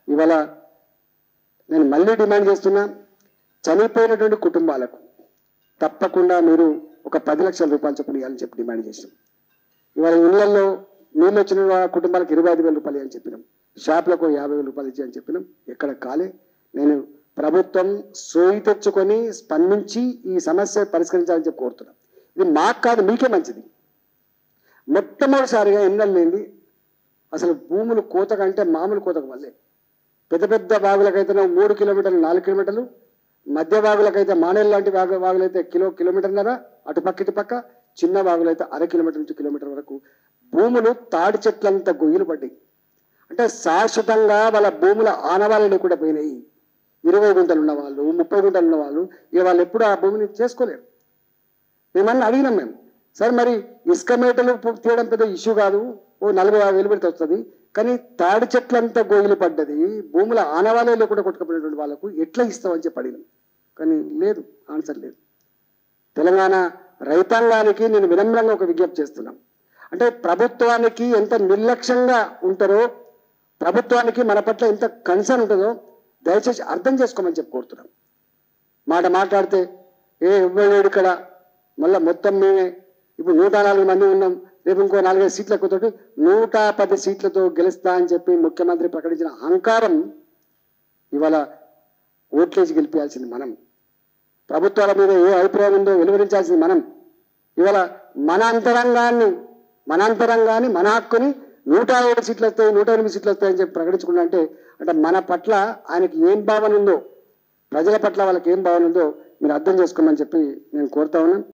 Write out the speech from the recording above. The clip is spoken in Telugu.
ఇవాళ నేను మళ్ళీ డిమాండ్ చేస్తున్నా చనిపోయినటువంటి కుటుంబాలకు తప్పకుండా మీరు ఒక పది లక్షల రూపాయలు చొప్పున ఇవ్వాలని చెప్పి డిమాండ్ చేసినాం ఇవాళ ఇళ్లలో నీళ్ళు వచ్చిన వా- కుటుంబాలకు ఇరవై ఐదు వేల రూపాయలు అని చెప్పినాం షాపులకు యాభై వేల రూపాయలు ఇచ్చి అని చెప్పినాం ఎక్కడ కాలే నేను ప్రభుత్వం సోయి తెచ్చుకొని స్పందించి ఈ సమస్య పరిష్కరించాలని చెప్పి కోరుతున్నాం ఇది మాకు కాదు మీకే మంచిది మొట్టమొదటిసారిగా ఎన్నెల లేని అసలు భూములు కోత కంటే మామూలు కోతకు వల్లే పెద్ద పెద్ద బాగులకైతే మూడు కిలోమీటర్లు నాలుగు కిలోమీటర్లు మధ్య బాగులకైతే మానేలు లాంటి బాగు బాగులైతే కిలో కిలోమీటర్న్నర అటు పక్క ఇటు పక్క చిన్న బాగులైతే అర కిలోమీటర్ నుంచి కిలోమీటర్ వరకు భూములు తాడి చెట్లంత గొయ్యలు పడ్డాయి అంటే శాశ్వతంగా వాళ్ళ భూముల ఆనవాళ్ళు లేకుండా పోయినాయి ఇరవై గుంటలు ఉన్న వాళ్ళు ముప్పై గుంటలు ఉన్న వాళ్ళు ఇక వాళ్ళు ఎప్పుడు ఆ భూమిని చేసుకోలేరు మేమన్నా అడిగినాం మేము సార్ మరి ఇసుక మేటలు పు- తీయడం పెద్ద ఇష్యూ కాదు ఓ నలభై యాభై వేలు పెడితే వస్తుంది కానీ తాడి చెట్లంతా గోయిలు పడ్డది భూముల ఆనవాలే లేకుండా కొట్టుకుపోయినటువంటి వాళ్ళకు ఎట్లా ఇస్తామని చెప్పి అడిగినాం కానీ లేదు ఆన్సర్ లేదు తెలంగాణ రైతాంగానికి నేను వినమ్రంగా ఒక విజ్ఞప్తి చేస్తున్నాం అంటే ప్రభుత్వానికి ఎంత నిర్లక్ష్యంగా ఉంటారో ప్రభుత్వానికి మన పట్ల ఎంత కన్సర్న్ ఉంటుందో దయచేసి అర్థం చేసుకోమని చెప్పి కోరుతున్నాం మాట మాట్లాడితే ఏ ఇవ్వలేడు ఇక్కడ మళ్ళీ మొత్తం మేమే ఇప్పుడు నూట నాలుగు మంది ఉన్నాం రేపు ఇంకో నాలుగైదు సీట్లు ఎక్కువతోటి నూట పది సీట్లతో గెలుస్తా అని చెప్పి ముఖ్యమంత్రి ప్రకటించిన అహంకారం ఇవాళ ఓట్లేసి గెలిపించాల్సింది మనం ప్రభుత్వాల మీద ఏ అభిప్రాయం ఉందో వెలువరించాల్సింది మనం ఇవాళ మన అంతరంగాన్ని మన అంతరంగాన్ని మన హక్కుని నూట ఏడు సీట్లు వస్తాయి నూట ఎనిమిది సీట్లు వస్తాయని చెప్పి ప్రకటించుకున్నా అంటే అంటే మన పట్ల ఆయనకి ఏం భావన ఉందో ప్రజల పట్ల వాళ్ళకి ఏం భావన ఉందో మీరు అర్థం చేసుకోమని చెప్పి నేను కోరుతా ఉన్నాను